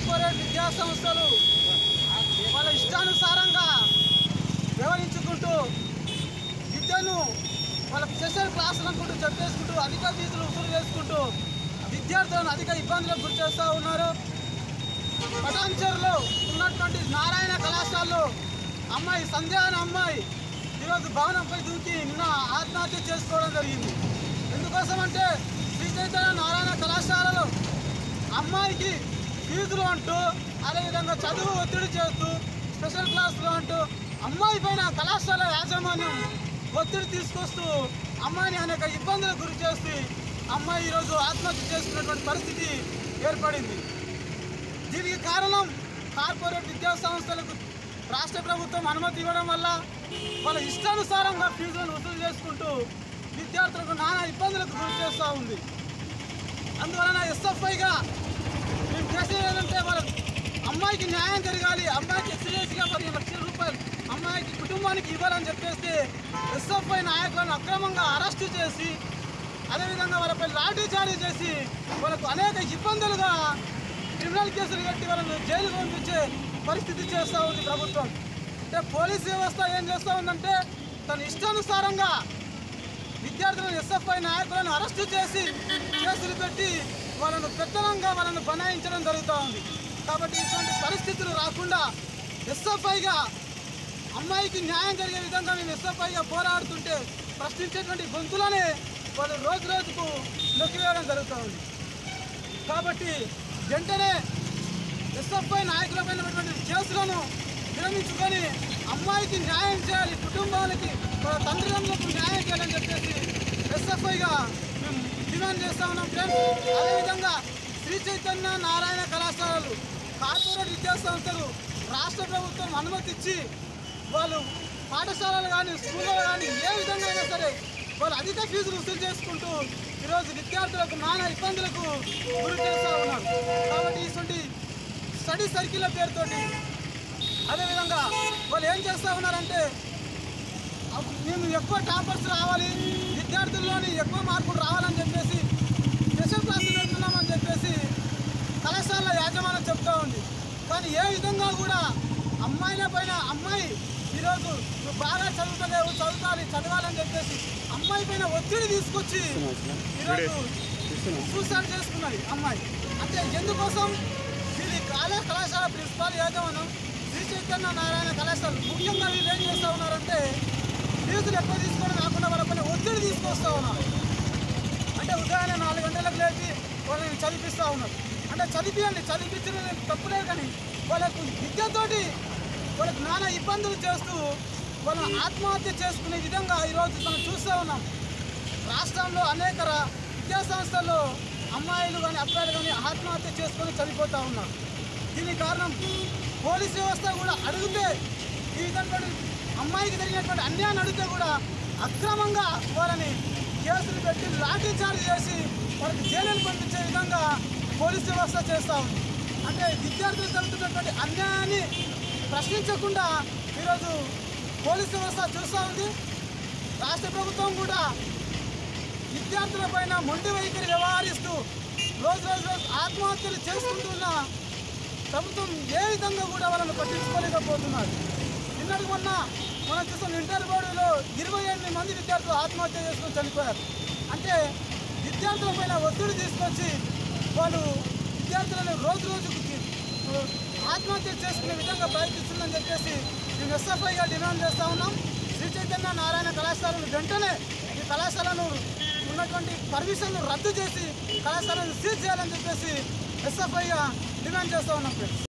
corporate విద్యా సంస్థలు వాళ్ళ ఇష్టానుసారంగా వ్యవహరించుకుంటూ విద్యను వాళ్ళ స్పెషల్ క్లాసులు అనుకుంటూ చెప్పేసుకుంటూ అధిక ఫీజులు వసూలు చేసుకుంటూ విద్యార్థులను అధిక ఇబ్బందులకు గురి చేస్తూ ఉన్నారు పటాన్చర్లో ఉన్నటువంటి నారాయణ కళాశాలలో అమ్మాయి సంధ్య అనే అమ్మాయి ఈరోజు భవనంపై దూకి నిన్న ఆత్మహత్య చేసుకోవడం జరిగింది ఎందుకోసం అంటే శ్రీ చైతన్య నారాయణ కళాశాలలో అమ్మాయికి ఫీజులు అంటూ అదేవిధంగా చదువు ఒత్తిడి చేస్తూ స్పెషల్ క్లాసులు అంటూ అమ్మాయి పైన కళాశాల యాజమాన్యం ఒత్తిడి తీసుకొస్తూ అమ్మాయిని అనేక ఇబ్బందులకు గురి చేస్తూ అమ్మాయి ఈరోజు ఆత్మహత్య చేసుకున్నటువంటి పరిస్థితి ఏర్పడింది దీనికి కారణం కార్పొరేట్ విద్యా సంస్థలకు రాష్ట్ర ప్రభుత్వం అనుమతి ఇవ్వడం వల్ల వాళ్ళ ఇష్టానుసారంగా ఫీజులను వసూలు చేసుకుంటూ విద్యార్థులకు నానా ఇబ్బందులకు గురి చేస్తూ ఉంది అందువలన ఎస్ఎఫ్ఐగా మేము చేసేది ఏంటంటే వాళ్ళ అమ్మాయికి న్యాయం జరగాలి అమ్మాయికి ఎక్స్పీరియన్స్గా పదిహేను లక్షల రూపాయలు అమ్మాయికి కుటుంబానికి ఇవ్వాలని చెప్పేసి ఎస్ఎఫ్ఐ నాయకులను అక్రమంగా అరెస్టు చేసి అదేవిధంగా వాళ్ళపై లాఠీ చార్జీ చేసి వాళ్ళకు అనేక ఇబ్బందులుగా క్రిమినల్ కేసులు కట్టి వాళ్ళను జైలుకు పంపించే పరిస్థితి చేస్తూ ఉంది ప్రభుత్వం అంటే పోలీస్ వ్యవస్థ ఏం చేస్తూ ఉందంటే తన ఇష్టానుసారంగా విద్యార్థులను ఎస్ఎఫ్ఐ నాయకులను అరెస్టు చేసి కేసులు పెట్టి వాళ్ళను పెత్తనంగా వాళ్ళను బనాయించడం జరుగుతూ ఉంది కాబట్టి ఇటువంటి పరిస్థితులు రాకుండా ఎస్ఎఫ్ఐగా అమ్మాయికి న్యాయం జరిగే విధంగా మేము ఎస్ఎఫ్ఐగా పోరాడుతుంటే ప్రశ్నించేటువంటి గొంతులనే వాళ్ళు రోజు రోజుకు నొక్కివేయడం జరుగుతూ ఉంది కాబట్టి వెంటనే ఎస్ఎఫ్ఐ నాయకులపైన ఉన్నటువంటి కేసులను విరమించుకొని అమ్మాయికి న్యాయం చేయాలి కుటుంబాలకి వాళ్ళ తల్లిదండ్రులకు న్యాయం చేయాలని చెప్పేసి ఎస్ఎఫ్ఐగా మేము డిమాండ్ చేస్తా ఉన్నాం ఫ్రెండ్స్ అదేవిధంగా శ్రీ చైతన్య నారాయణ కళాశాలలు కార్పొరేట్ విద్యా సంస్థలు రాష్ట్ర ప్రభుత్వం అనుమతి ఇచ్చి వాళ్ళు పాఠశాలలు కానీ స్కూల్లో కానీ ఏ విధంగా అయినా సరే వాళ్ళు అధిక ఫీజులు వసూలు చేసుకుంటూ ఈరోజు విద్యార్థులకు నానా ఇబ్బందులకు గురి చేస్తూ ఉన్నారు కాబట్టి ఇటువంటి స్టడీ సర్కిల్ పేరుతోటి అదేవిధంగా వాళ్ళు ఏం చేస్తూ ఉన్నారంటే అప్- మేము ఎక్కువ టాపర్స్ రావాలి విద్యార్థుల్లోని ఎక్కువ మార్కులు రావాలని చెప్పేసి స్పెషల్ క్లాసులు పెడుతున్నామని చెప్పేసి కళాశాల యాజమాన్యం చెప్తా ఉంది కానీ ఏ విధంగా కూడా అమ్మాయిల పైన అమ్మాయి ఈరోజు నువ్వు బాగా చదువుతలేవు చదువుతాలి చదవాలని చెప్పేసి అమ్మాయి పైన ఒత్తిడి తీసుకొచ్చి ఈరోజు సూసైడ్ చేసుకున్నది అమ్మాయి అంటే ఎందుకోసం వీళ్ళ కాలే కళాశాల ప్రిన్సిపాల్ యాజమాన్యం శ్రీ చైతన్య నారాయణ కళాశాల ముఖ్యంగా వీళ్ళు ఏం చేస్తూ ఉన్నారంటే ఫీజులు ఎక్కువ తీసుకోవడం కాకుండా వాళ్ళ పైన ఒత్తిడి తీసుకొస్తూ ఉన్నారు అంటే ఉదయాన్నే నాలుగు గంటలకు లేచి వాళ్ళని చదివిస్తూ ఉన్నారు అంటే చదివించండి చదివించడం తప్పులే కానీ వాళ్ళకు విద్యతోటి వాళ్ళకు నానా ఇబ్బందులు చేస్తూ వాళ్ళని ఆత్మహత్య చేసుకునే విధంగా ఈరోజు మనం చూస్తూ ఉన్నాం రాష్ట్రంలో అనేక రా- విద్యా సంస్థల్లో అమ్మాయిలు కానీ అబ్బాయిలు కానీ ఆత్మహత్య చేసుకొని చనిపోతూ ఉన్నారు దీనికి కారణం పోలీస్ వ్యవస్థ కూడా అడిగితే ఈ విధంగా అమ్మాయికి జరిగినటువంటి అన్యాయాన్ని అడిగితే కూడా అక్రమంగా వాళ్ళని కేసులు పెట్టి లాఠీ చార్జ్ చేసి వాళ్ళకి జైలుకు పంపించే విధంగా పోలీస్ వ్యవస్థ చేస్తూ ఉంది అంటే విద్యార్థులు జరుగుతున్నటువంటి అన్యాయాన్ని ప్రశ్నించకుండా ఈరోజు పోలీస్ వ్యవస్థ చూస్తూ ఉంది రాష్ట్ర ప్రభుత్వం కూడా విద్యార్థుల పైన మొండి వైఖరి వ్యవహరిస్తూ రోజు రోజు రోజు ఆత్మహత్యలు చేసుకుంటున్న ప్రభుత్వం ఏ విధంగా కూడా వాళ్ళని పట్టించుకోలేకపోతున్నారు నిన్నటి మొన్న మనం చూసిన ఇంటర్ బోర్డులో ఇరవై ఎనిమిది మంది విద్యార్థులు ఆత్మహత్య చేసుకొని చనిపోయారు అంటే విద్యార్థుల పైన ఒత్తిడి తీసుకొచ్చి వాళ్ళు విద్యార్థులను రోజు రోజుకు ఆత్మహత్య చేసుకునే విధంగా ప్రయత్నిస్తుందని చెప్పేసి మేము ఎస్ఎఫ్ఐగా డిమాండ్ చేస్తూ ఉన్నాం శ్రీ చైతన్య నారాయణ కళాశాలను వెంటనే ఈ కళాశాలను ఉన్నటువంటి పర్మిషన్ను రద్దు చేసి కళాశాలను సీజ్ చేయాలని చెప్పేసి ఎస్ఎఫ్ఐగా డిమాండ్ చేస్తూ ఉన్నాం ఫ్రెండ్స్